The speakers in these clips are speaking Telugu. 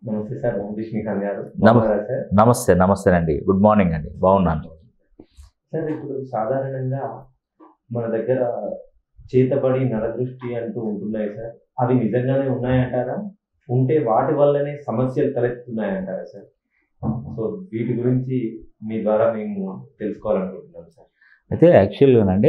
నమస్తే సార్ రామకృష్ణకాంత్ గారు నమ- బాగున్నారా సార్ నమస్తే నమస్తే అండి గుడ్ మార్నింగ్ అండి బాగున్నాను సార్ ఇప్పుడు సాధారణంగా మన దగ్గర చేతబడి నరదృష్టి అంటూ ఉంటున్నాయి సార్ అవి నిజంగానే ఉన్నాయంటారా ఉంటే వాటి వల్లనే సమస్యలు తలెత్తుతున్నాయంటారా సార్ సో వీటి గురించి మీ ద్వారా మేము తెలుసుకోవాలనుకుంటున్నాం సార్ అయితే యాక్చువల్గానండి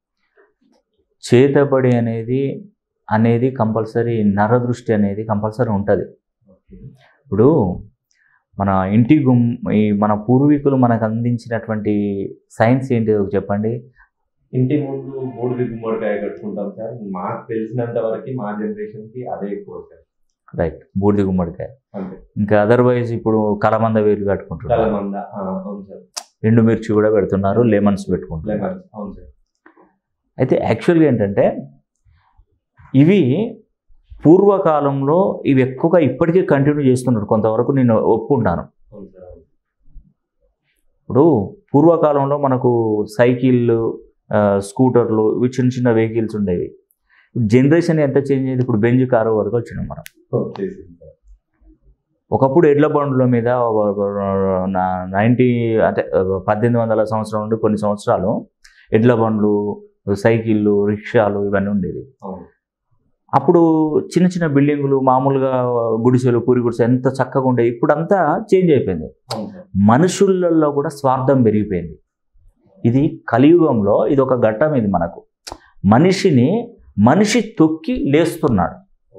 చేతబడి అనేది అనేది కంపల్సరీ నరదృష్టి అనేది కంపల్సరీ ఉంటుంది ఓకే ఇప్పుడు మన ఇంటి గుమ్ ఈ మన పూర్వీకులు మనకు అందించినటువంటి సైన్స్ ఏంటి చెప్పండి ఇంటి ముందు బూడిద గుమ్మడికాయ కట్టుకుంటాం సార్ మాకు తెలిసినంత వరకు మా జనరేషన్ కి అదే ఎక్కువ సార్ రైట్ బూడిద గుమ్మడికాయ అంతే ఇంకా అదర్వైజ్ ఇప్పుడు కలమంద వేలు కట్టుకుంటున్నారు కలమంద ఆ, అవును సార్ ఎండు మిర్చి కూడా పెడుతున్నారు లెమన్స్ పెట్టుకుంటున్నారు లెమన్ అవును సార్ అయితే యాక్చువల్గా ఏంటంటే ఇవి పూర్వకాలంలో ఇవి ఎక్కువగా ఇప్పటికీ కంటిన్యూ చేస్తున్నారు కొంతవరకు నేను ఒప్పుకుంటాను అవును సార్ అవును ఇప్పుడు పూర్వకాలంలో మనకు సైకిళ్ళు ఆ, స్కూటర్లు ఇవి చిన్న చిన్న వెహికల్స్ ఉండేవి జనరేషన్ ఎంత చేంజ్ అయింది ఇప్పుడు బెంజ్ కారు వరకు వచ్చినాం మనం వచ్చేసింది సార్ ఒకప్పుడు ఎడ్ల బండ్ల మీద నైంటీ అంటే పద్దెనిమిది వందల సంవత్సరం నుండి కొన్ని సంవత్సరాలు ఎడ్ల బండ్లు సైకిళ్ళు రిక్షాలు ఇవన్నీ ఉండేవి అవును అప్పుడు చిన్న చిన్న బిల్డింగులు మామూలుగా గుడిసెలు పూరి గుడిసె ఎంత చక్కగా ఉండేవి ఇప్పుడు అంతా చేంజ్ అయిపోయింది అవును సార్ మనుషులలో కూడా స్వార్థం పెరిగిపోయింది ఇది కలియుగంలో ఇది ఒక ఘట్టం ఇది మనకు మనిషిని మనిషి తొక్కి లేస్తున్నాడు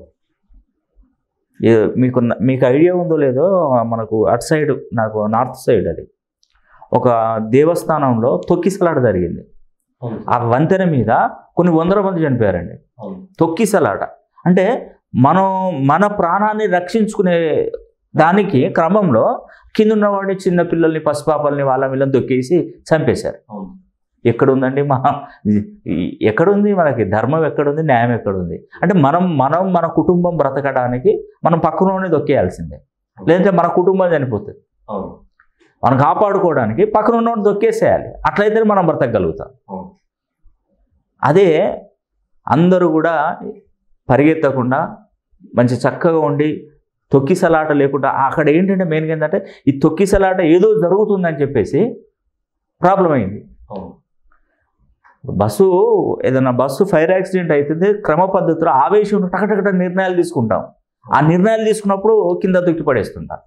ఏ- మీకు మీకు ఐడియా ఉందో లేదో మనకు అటు సైడ్ నాకు నార్త్ సైడ్ అది ఒక దేవస్థానంలో తొక్కిసలాట జరిగింది అవును ఆ సార్ వంతెన మీద కొన్ని వందల మంది చనిపోయారండి అవును తొక్కిసలాట అంటే మనం మన ప్రాణాన్ని రక్షించుకునే దానికి క్రమంలో కింద ఉన్నవాడిని చిన్న పిల్లల్ని పసిపాపల్ని వాళ్ళ వీళ్ళని తొక్కేసి చంపేశారు అవును ఎక్కడుందండి మా ఈ- ఎక్కడుంది మనకి ధర్మం ఎక్కడుంది న్యాయం ఎక్కడుంది అంటే మనం మనం మన కుటుంబం బ్రతకడానికి మనం పక్కనోనే తొక్కేయాల్సిందే లేదంటే మన కుటుంబం చనిపోతుంది అవును మనం కాపాడుకోవడానికి పక్కన ఉన్నోడిని తొక్కేసేయాలి అట్లయితే మనం బ్రతకగలుగుతాం అవును అదే అందరూ కూడా పరిగెత్తకుండా మంచి చక్కగా ఉండి తొక్కిసలాట లేకుండా అక్కడ ఏంటంటే మెయిన్గా ఏంటంటే ఈ తొక్కిసలాట ఏదో జరుగుతుందని చెప్పేసి ప్రాబ్లం అయింది అవును బస్సు ఏదైనా బస్సు ఫైర్ యాక్సిడెంట్ అవుతుంది క్రమ పద్ధతిలో ఆవేశం టకటకట నిర్ణయాలు తీసుకుంటాం ఆ నిర్ణయాలు తీసుకున్నప్పుడు కింద తొక్కి పడేస్తుంటాం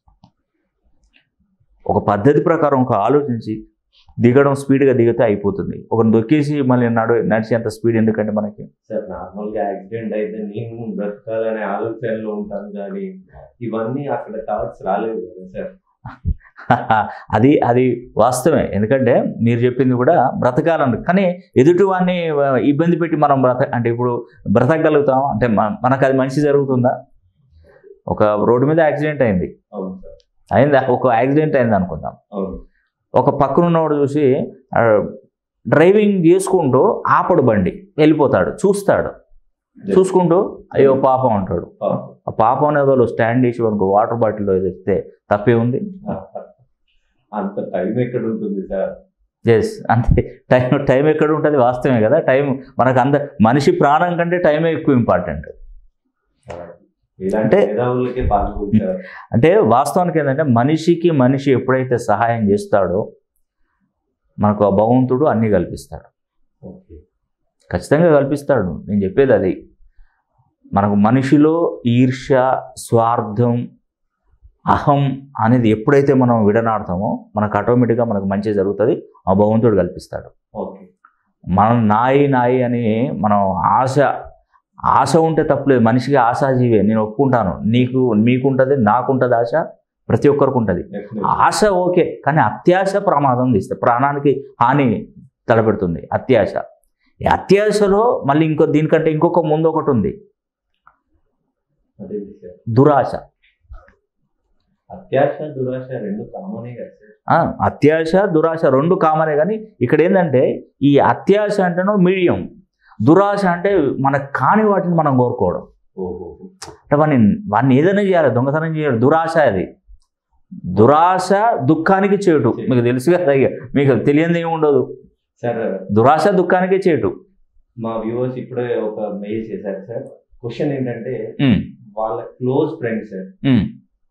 ఒక పద్ధతి ప్రకారం ఒక ఆలోచించి దిగడం స్పీడ్గా దిగితే అయిపోతుంది ఒకరిని దొక్కేసి మళ్ళీ నడు నడిచేంత స్పీడ్ ఎందుకంటే మనకి సార్ నార్మల్ గా యాక్సిడెంట్ అయితే నేను బ్రతకాలనే ఆలోచనలో ఉంటాను కానీ ఇవన్నీ అక్కడ థాట్స్ రాలేదు కదా సార్ అది అది వాస్తవమే ఎందుకంటే మీరు చెప్పింది కూడా బ్రతకాలని కానీ ఎదుటి వాడిని ఇబ్బంది పెట్టి మనం బ్రత అంటే ఇప్పుడు బ్రతకగలుగుతాం అంటే మన- మనకు అది మంచి జరుగుతుందా ఒక రోడ్డు మీద యాక్సిడెంట్ అయింది అవును సార్ అయిందా ఒక యాక్సిడెంట్ అయింది అనుకుందాం అవును ఒక పక్కన ఉన్నవాడు చూసి ఆ, డ్రైవింగ్ చేసుకుంటూ ఆపడు బండి వెళ్ళిపోతాడు చూస్తాడు చూసుకుంటూ అయ్యో పాపం అంటాడు పాపం. ఆ పాపం అనే వాళ్ళు స్టాండ్ చేసి మనకు వాటర్ బాటిల్ తెస్తే తప్పే ఉంది అంత టైం ఎక్కడ ఉంటుంది సార్ ఎస్ అంతే టైం టైం ఎక్కడ ఉంటుంది వాస్తవమే కదా టైం మనకు అంద మనిషి ప్రాణం కంటే టైమే ఎక్కువ ఇంపార్టెంట్ ఇలాంటి అంటే- మేధావులకే పాల్గొంది సార్ అంటే వాస్తవానికి ఏంటంటే మనిషికి మనిషి ఎప్పుడైతే సహాయం చేస్తాడో మనకు ఆ భగవంతుడు అన్నీ కల్పిస్తాడు ఓకే ఖచ్చితంగా కల్పిస్తాడు నేను చెప్పేది అది మనకు మనిషిలో ఈర్ష్య స్వార్థం అహం అనేది ఎప్పుడైతే మనం విడనాడతామో మనకు ఆటోమేటిక్గా మనకు మంచి జరుగుతుంది ఆ భగవంతుడు కల్పిస్తాడు ఓకే మనం నాయి నాయి అని మనం ఆశ ఆశ ఉంటే తప్పులేదు మనిషికి ఆశాజీవే నేను ఒప్పుకుంటాను నీకు మీకుంటుంది నాకుంటుంది ఆశ ప్రతి ఒక్కరికి ఉంటుంది Definitely. ఆశ ఓకే కానీ అత్యాశ ప్రమాదం తీస్తే ప్రాణానికి హాని తలపెడుతుంది అత్యాశ ఈ అత్యాశలో మళ్ళీ ఇంకో దీనికంటే ఇంకొక ముందు ఒకటి ఉంది అదేంటి సార్ దురాశ అత్యాశ దురాశ రెండు కామనే కదా సార్ ఆ, అత్యాశ దురాశ రెండు కామనే కానీ ఇక్కడ ఏంటంటే ఈ అత్యాశ అంటేనో మీడియం దురాశ అంటే మనకు కాని వాటిని మనం కోరుకోవడం ఓహో అంటే వాడిని వాడిని ఏదైనా చేయాలి దొంగతనం చేయాలి దురాశ అది దురాశ దుఃఖానికి చేటు మీకు తెలుసు కదా ఇక మీకు తెలియదు ఏమి ఉండదు సార్ దురాశ దుఃఖానికి చేటు మా వ్యూవర్స్ ఇప్పుడే ఒక మెయిల్ చేశారు సార్ క్వశ్చన్ ఏంటంటే ఉమ్, వాళ్ళ close friend sir um,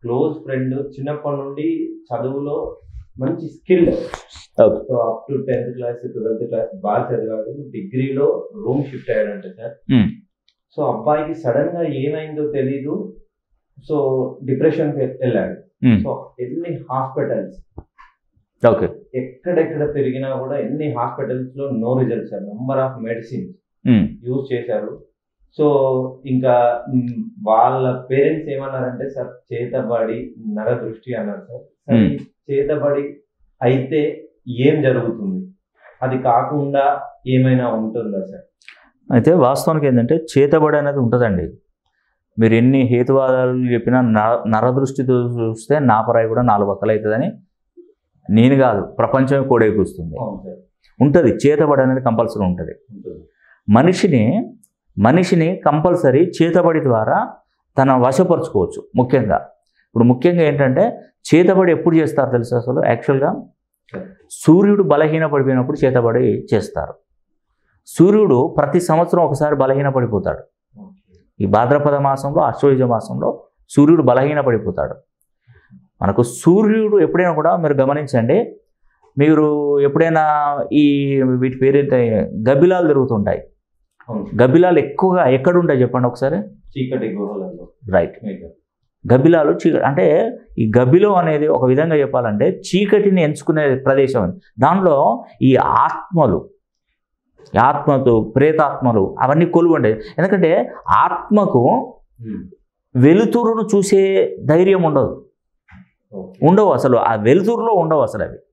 close friend చిన్నప్పటి నుండి చదువులో మంచి skill okay so up to tenth class twelfth class బాగా చదివాడు డిగ్రీలో రూమ్ షిఫ్ట్ అయ్యాడంట సార్ Hmm. సో అబ్బాయికి సడన్ గా ఏమైందో తెలీదు సో డిప్రెషన్ వెళ్ళాడు Hmm. సో ఎన్ని హాస్పిటల్స్ ఓకే ఎక్కడెక్కడ తిరిగినా కూడా ఎన్ని హాస్పిటల్స్ లో no result sir number of medicines um, use చేశారు సో ఇంకా మ్, వాళ్ళ పేరెంట్స్ ఏమన్నారంటే సార్ చేతబడి నర దృష్టి అన్నారు సార్ సార్ Hmm. ఈ చేతబడి అయితే ఏం జరుగుతుంది అది కాకుండా ఏమైనా ఉంటుందా సార్ అయితే వాస్తవానికి ఏంటంటే చేతబడి అనేది ఉంటుందండి మీరు ఎన్ని హేతువాదాలు చెప్పినా నర నరదృష్టితో చూస్తే నాపరాయి కూడా నాలుగు పక్కలు అవుతుందని నేను కాదు ప్రపంచమే కోడే కూస్తుంది అవును సార్ ఉంటుంది చేతబడి అనేది కంపల్సరీ ఉంటుంది ఉంటుంది మనిషిని మనిషిని కంపల్సరీ చేతబడి ద్వారా తన వశపరుచుకోవచ్చు ముఖ్యంగా ఇప్పుడు ముఖ్యంగా ఏంటంటే చేతబడి ఎప్పుడు చేస్తారు తెలుసు అసలు యాక్చువల్గా సూర్యుడు బలహీన పడిపోయినప్పుడు చేతబడి చేస్తారు సూర్యుడు ప్రతి సంవత్సరం ఒకసారి బలహీన పడిపోతాడు ఓకే ఈ భాద్రపద మాసంలో అశ్వయుజ మాసంలో సూర్యుడు బలహీన పడిపోతాడు మనకు సూర్యుడు ఎప్పుడైనా కూడా మీరు గమనించండి మీరు ఎప్పుడైనా ఈ వీటి పేరేంటే గబ్బిలాలు తిరుగుతుంటాయి అవును గబ్బిలాలు ఎక్కువగా ఎక్కడ ఉంటాయి చెప్పండి ఒకసారి చీకటి గుహలలో రైట్ మీకు గబ్బిలాలు చీకటి అంటే ఈ గబ్బిలో అనేది ఒక విధంగా చెప్పాలంటే చీకటిని ఎంచుకునే ప్రదేశం అది దానిలో ఈ ఆత్మలు ఈ ఆత్మతో ప్రేతాత్మలు అవన్నీ కొలువు ఉండేది ఎందుకంటే ఆత్మకు ఉమ్. వెలుతురును చూసే ధైర్యం ఉండదు ఓకే ఉండవు అసలు ఆ వెలుతురులో ఉండవు అసలు అవి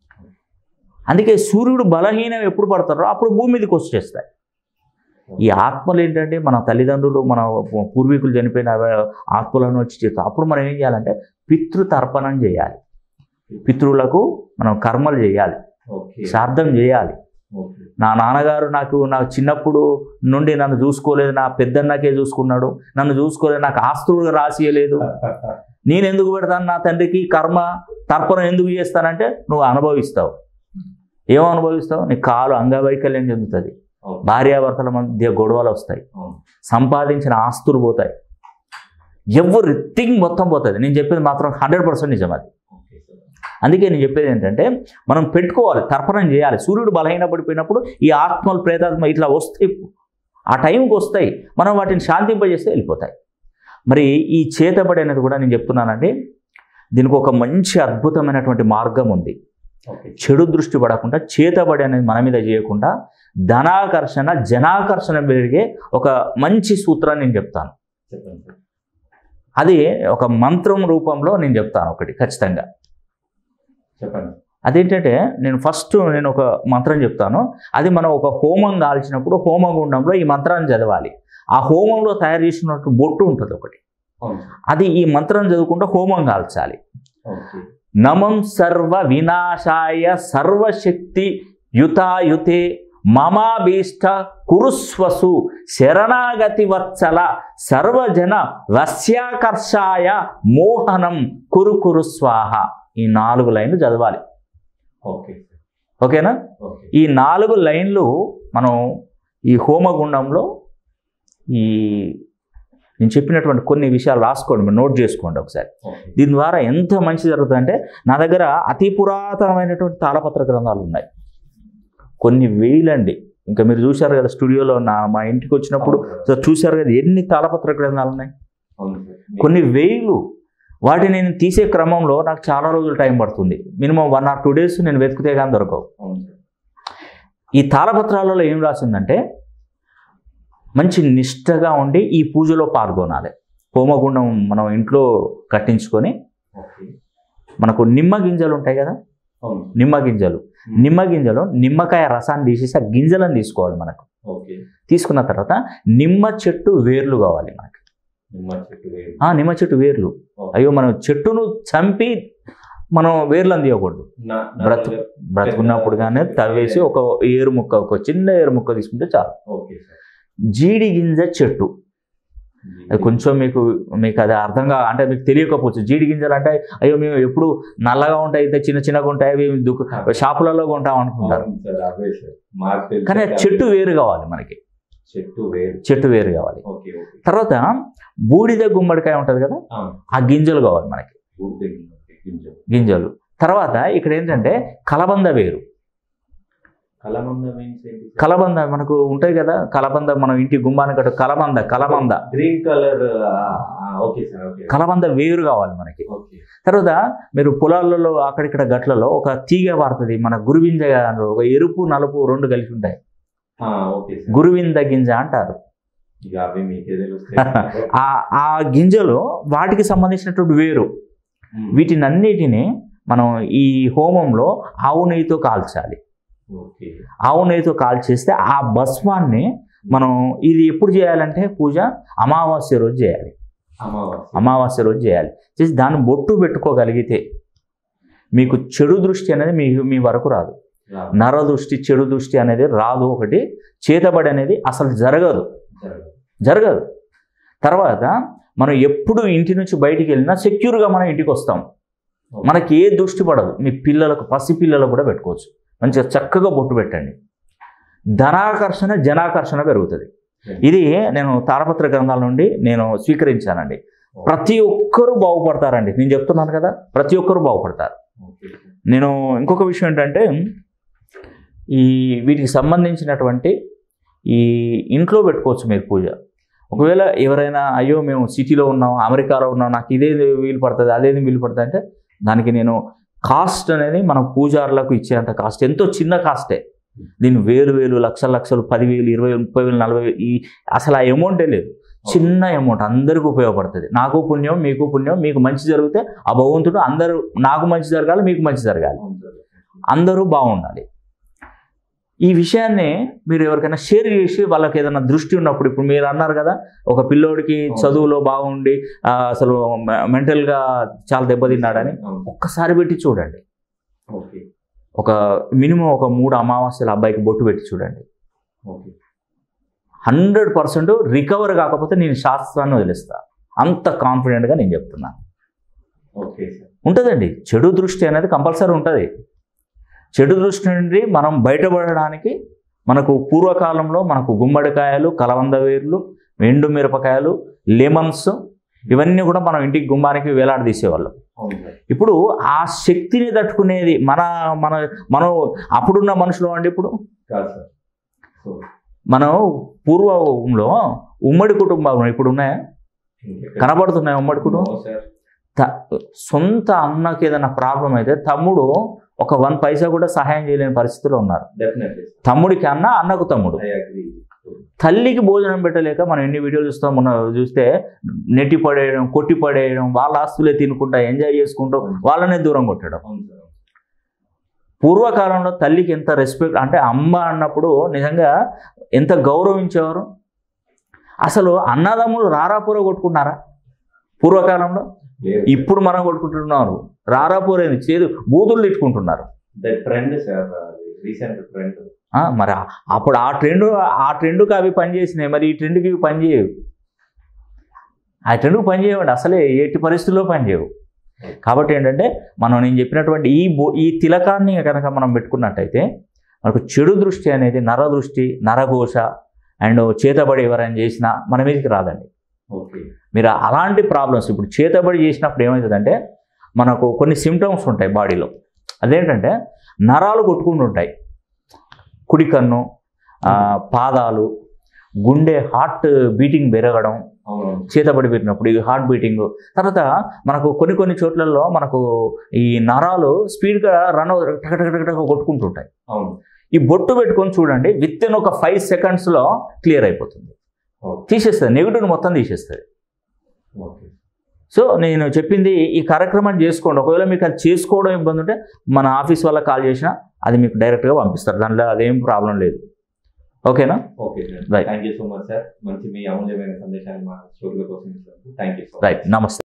అందుకే సూర్యుడు బలహీనం ఎప్పుడు పడతారో అప్పుడు భూమి మీదకి వచ్చేస్తాయి ఈ ఆత్మలు ఏంటంటే మన తల్లిదండ్రులు మన పూర్వీకులు చనిపోయిన అవ- ఆత్మలను వచ్చి చేస్తాం అప్పుడు మనం ఏం చేయాలంటే పితృతర్పణం చేయాలి పితృలకు మనం కర్మలు చేయాలి ఓకే శ్రాద్ధం చేయాలి ఓకే నా నాన్నగారు నాకు నాకు చిన్నప్పుడు నుండి నన్ను చూసుకోలేదు నా పెద్దన్నకే చూసుకున్నాడు నన్ను చూసుకోలేదు నాకు ఆస్తులు రాసియలేదు నేను ఎందుకు పెడతాను నా తండ్రికి కర్మ తర్పణం ఎందుకు చేస్తానంటే నువ్వు అనుభవిస్తావు ఏం అనుభవిస్తావు నీ కాలు అంగవైకల్యం చెందుతుంది ఓకే. భార్యాభర్తల మధ్య గొడవలు వస్తాయి అవును. సంపాదించిన ఆస్తులు పోతాయి ఎవ్రీథింగ్ మొత్తం పోతుంది నేను చెప్పేది మాత్రం హండ్రెడ్ పర్సెంట్ నిజం అది ఓకే సార్ అందుకే నేను చెప్పేది ఏంటంటే మనం పెట్టుకోవాలి తర్పణం చేయాలి సూర్యుడు బలహీన పడిపోయినప్పుడు ఈ ఆత్మలు ప్రేతాత్మ ఇట్లా వస్తాయి ఆ టైంకి వస్తాయి మనం వాటిని శాంతింపజేస్తే వెళ్ళిపోతాయి మరి ఈ చేతబడి అనేది కూడా నేను చెప్తున్నానండి దీనికి ఒక మంచి అద్భుతమైనటువంటి మార్గం ఉంది ఓకే చెడు దృష్టి పడకుండా చేతబడి అనేది మన మీద చేయకుండా ధనాకర్షణ జనాకర్షణ పెరిగే ఒక మంచి సూత్రాన్ని నేను చెప్తాను చెప్పండి సార్ అది ఒక మంత్రం రూపంలో నేను చెప్తాను ఒకటి ఖచ్చితంగా చెప్పండి అదేంటంటే నేను ఫస్ట్ నేను ఒక మంత్రం చెప్తాను అది మనం ఒక హోమం కాల్చినప్పుడు హోమగుండంలో ఈ మంత్రాన్ని చదవాలి ఆ హోమంలో తయారు చేసినట్టు బొట్టు ఉంటుంది ఒకటి అవును సార్ అది ఈ మంత్రం చదువుకుంటూ హోమం కాల్చాలి ఓకే నమం సర్వ వినాశాయ సర్వశక్తి యుతాయుతే మమాభీష్ట కురుస్వసు శరణాగతి వత్సల సర్వజన వశ్యాకర్షాయ మోహనం కురు కురు స్వాహ ఈ నాలుగు లైన్లు చదవాలి ఓకే సార్ ఓకేనా ఓకే ఈ నాలుగు లైన్లు మనం ఈ హోమగుండంలో ఈ నేను చెప్పినటువంటి కొన్ని విషయాలు రాసుకోండి మీరు నోట్ చేసుకోండి ఒకసారి ఓకే దీని ద్వారా ఎంత మంచి జరుగుతుందంటే నా దగ్గర అతి పురాతనమైనటువంటి తాళపత్ర గ్రంథాలు ఉన్నాయి కొన్ని వేలండి ఇంకా మీరు చూశారు కదా స్టూడియోలో నా మా ఇంటికి వచ్చినప్పుడు సో చూశారు కదా ఎన్ని తాళపత్ర గ్రంథాలు ఉన్నాయి అవును సార్ కొన్ని వేలు వాటిని నేను తీసే క్రమంలో నాకు చాలా రోజులు టైం పడుతుంది minimum one or two days నేను వెతికితే కానీ దొరకవు అవును సార్ ఈ తాళపత్రాలలో ఏం రాసిందంటే మంచి నిష్టగా ఉండి ఈ పూజలో పాల్గొనాలి హోమగుండం మనం ఇంట్లో కట్టించుకొని ఓకే మనకు నిమ్మ గింజలు ఉంటాయి కదా అవును నిమ్మ గింజలు నిమ్మ గింజలు నిమ్మకాయ రసాన్ని తీసేసి ఆ గింజలను తీసుకోవాలి మనకు ఓకే తీసుకున్న తర్వాత నిమ్మ చెట్టు వేర్లు కావాలి మనకి నిమ్మ చెట్టు వేరు ఆ నిమ్మ చెట్టు వేర్లు ఓకే. అయ్యో మనం చెట్టును చంపి మనం వేర్లను తీయకూడదు నా- నా బ్రతు దగ్గర- బ్రతుకున్నప్పుడు కానీ తవ్వేసి ఒక ఏరు ముక్క ఒక చిన్న ఏరు ముక్క తీసుకుంటే చాలు ఓకే సార్ జీడి గింజ చెట్టు అది కొంచెం మీకు మీకు అది అర్థంగా అంటే మీకు తెలియకపోవచ్చు జీడి గింజలు అంటే అయ్యో మేము ఎప్పుడు నల్లగా ఉంటాయి ఇంత చిన్న చిన్నగా ఉంటాయి అవి దుఃఖ షాపులలో కొంటాం అనుకుంటారు అవును సార్ అవే సార్ మాకు తెలిసి కానీ ఆ చెట్టు వేరు కావాలి మనకి చెట్టు వేరు చెట్టు వేరు కావాలి ఓకే ఓకే తర్వాత బూడిద గుమ్మడికాయ ఉంటుంది కదా ఆ, ఆ గింజలు కావాలి మనకి బూడిద గింజ, గింజ గింజలు తర్వాత ఇక్కడ ఏంటంటే కలబంద వేరు కలమంద మీన్స్ ఏంటి సార్? కలబంద మనకు ఉంటాయి కదా కలబంద మనం ఇంటి గుమ్మానికి కట్టు కలబంద కలబంద green colour okay sir okay కలబంద వేరు కావాలి మనకి ఓకే తర్వాత మీరు పొలాలలో అక్కడిక్కడ గట్లలో ఒక తీగ వాడుతుంది మన గురువింజ అంటారు. ఒక ఎరుపు నలుపు రెండు కలిసి ఉంటాయి ఆ, ఓకే సార్ గురువింద గింజ అంటారు ఇక అవి మీకే తెలుస్తాయి ఆ ఆ గింజలు వాటికి సంబంధించినటువంటి వేరు ఉమ్, వీటినన్నిటిని మనం ఈ హోమంలో ఆవు నెయ్యితో కాల్చాలి ఓకే ఆవు నెయ్యితో కాల్చేస్తే ఆ భస్మాన్ని మనం ఇది ఎప్పుడు చేయాలంటే పూజ అమావాస్య రోజు చేయాలి అమావాస్య అమావాస్య రోజు చేయాలి చేసి దాన్ని బొట్టు పెట్టుకోగలిగితే మీకు చెడు దృష్టి అనేది మీ మీ వరకు రాదు రా, నర దృష్టి చెడు దృష్టి అనేది రాదు ఒకటి చేతబడి అనేది అసలు జరగదు జరగదు. జరగదు తర్వాత మనం ఎప్పుడు ఇంటి నుంచి బయటికి వెళ్ళినా సెక్యూర్గా మనం ఇంటికి వస్తాం ఓకే. మనకి ఏ దృష్టి పడదు మీ పిల్లలకు పసి పిల్లలకు కూడా పెట్టుకోవచ్చు మంచిగా చక్కగా బొట్టు పెట్టండి ధనాకర్షణ జనాకర్షణ పెరుగుతుంది ఇది నేను తాళపత్ర గ్రంథాల నుండి నేను స్వీకరించానండి ప్రతి ఒక్కరూ బాగుపడతారండి నేను చెప్తున్నాను కదా ప్రతి ఒక్కరూ బాగుపడతారు ఓకే సార్. నేను ఇంకొక విషయం ఏంటంటే ఈ వీటికి సంబంధించినటువంటి ఈ ఇంట్లో పెట్టుకోవచ్చు మీరు పూజ ఒకవేళ ఎవరైనా అయ్యో మేము సిటీలో ఉన్నాం అమెరికాలో ఉన్నాం నాకు ఇదే వీలు పడుతుంది అదేది వీలు పడుతుంది అంటే దానికి నేను కాస్ట్ అనేది మన పూజారులకు ఇచ్చేంత కాస్ట్ ఎంతో చిన్న కాస్టే దీని వేలు వేలు లక్షల లక్షలు పదివేలు ఇరవై వేలు ముప్పై వేలు నలభై వేలు ఈ అసలు ఆ అమౌంటే లేదు చిన్న అమౌంట్ అందరికీ ఉపయోగపడుతుంది నాకు పుణ్యం మీకు పుణ్యం మీకు మంచి జరిగితే ఆ భగవంతుడు అందరూ నాకు మంచి జరగాలి మీకు మంచి జరగాలి అవును సార్. అందరూ బాగుండాలి ఈ విషయాన్ని మీరు ఎవరికైనా షేర్ చేసి వాళ్ళకి ఏదైనా దృష్టి ఉన్నప్పుడు ఇప్పుడు మీరు అన్నారు కదా ఒక పిల్లోడికి చదువులో బాగుండి ఆ, అసలు మెంటల్గా చాలా దెబ్బతిన్నాడని అవును. ఒక్కసారి పెట్టి చూడండి ఓకే ఒక మినిమం ఒక మూడు అమావాస్యల అబ్బాయికి బొట్టు పెట్టి చూడండి ఓకే హండ్రెడ్ పర్సెంట్ రికవర్ కాకపోతే నేను శాస్త్రాన్ని వదిలేస్తా అంత కాన్ఫిడెంట్గా నేను చెప్తున్నాను ఓకే సార్ ఉంటుందండి చెడు దృష్టి అనేది కంపల్సరీ ఉంటుంది చెడు దృష్టి నుండి మనం బయటపడడానికి మనకు పూర్వకాలంలో మనకు గుమ్మడికాయలు కలవంద వేర్లు ఎండు మిరపకాయలు లెమన్స్ ఇవన్నీ కూడా మనం ఇంటికి గుమ్మానికి వేలాడదీసేవాళ్ళం అవును సార్ ఇప్పుడు ఆ శక్తిని తట్టుకునేది మన మన మనం అప్పుడున్న మనుషులు అండి ఇప్పుడు కాదు సార్ సో మనం పూర్వంలో ఉమ్మడి కుటుంబాలు ఇప్పుడు ఉన్నాయా ఇంకెక్కడ- కనబడుతున్నాయి ఉమ్మడి కుటుంబం నో సార్ త- సొంత అన్నకి ఏదైనా ప్రాబ్లం అయితే తమ్ముడు ఒక వన్ పైసా కూడా సహాయం చేయలేని పరిస్థితిలో ఉన్నారు డెఫినెట్లీ తమ్ముడికి అన్న అన్నకు తమ్ముడు ఐ అగ్రీ తల్లికి భోజనం పెట్టలేక మనం ఎన్ని వీడియోలు చూస్తాం మొన్న చూస్తే నెట్టి పడేయడం కొట్టి పడేయడం వాళ్ళ ఆస్తులే తినుకుంటా ఎంజాయ్ చేసుకుంటూ వాళ్ళనే దూరం కొట్టడం అవును సార్ పూర్వకాలంలో తల్లికి ఎంత రెస్పెక్ట్ అంటే అమ్మ అన్నప్పుడు నిజంగా ఎంత గౌరవించేవారు అసలు అన్నదమ్ములు రారాపూర కొట్టుకున్నారా పూర్వకాలంలో లేదు ఇప్పుడు మనం కొట్టుకుంటున్నారు రారాపూర ఏంది చేదు బూతులు తిట్టుకుంటున్నారు the trend sir recent trend ఆ, మరి ఆ- అప్పుడు ఆ ట్రెండ్ ఆ ట్రెండ్కి అవి పనిచేసినాయి మరి ఈ ట్రెండ్కి ఇవి పనిచేయవు ఆ ట్రెండ్కి పనిచేయవండి అసలే ఎట్టి పరిస్థితుల్లో పనిచేయవు కాబట్టి ఏంటంటే మనం నేను చెప్పినటువంటి ఈ బో ఈ తిలకాన్ని కనుక మనం పెట్టుకున్నట్టయితే మనకు చెడు దృష్టి అనేది నర దృష్టి నరఘోష అండ్ చేతబడి ఎవరైనా చేసినా మన మీదకి రాదండి ఓకే మీరు అలాంటి ప్రాబ్లమ్స్ ఇప్పుడు చేతబడి చేసినప్పుడు ఏమవుతుందంటే మనకు కొన్ని సిమ్టమ్స్ ఉంటాయి బాడీలో అదేంటంటే నరాలు కొట్టుకుంటుంటాయి కుడి కన్ను ఆ, పాదాలు గుండె హార్ట్ బీటింగ్ పెరగడం అవును చేతబడి పెట్టినప్పుడు ఈ హార్ట్ బీటింగ్ తర్వాత మనకు కొన్ని కొన్ని చోట్లలో మనకు ఈ నరాలు స్పీడ్గా రన్ టకటకటక కొట్టుకుంటుంటాయి అవును ఈ బొట్టు పెట్టుకొని చూడండి విత్ ఇన్ ఒక ఫైవ్ సెకండ్స్లో క్లియర్ అయిపోతుంది ఓకే తీసేస్తుంది నెగిటివ్ మొత్తం తీసేస్తుంది ఓకే సో నేను చెప్పింది ఈ కార్యక్రమాన్ని చేసుకోండి ఒకవేళ మీకు అది చేసుకోవడం ఇబ్బంది ఉంటే మన ఆఫీస్ వాళ్ళకి కాల్ చేసినా అది మీకు డైరెక్ట్గా పంపిస్తారు దాంట్లో అదేం ప్రాబ్లం లేదు ఓకేనా okay sir Right. Thank you so much sir మంచి మీ అమూల్యమైన సందేశాన్ని మా స్టోరీల కోసం ఇచ్చినందుకు thank you so much right నమస్తే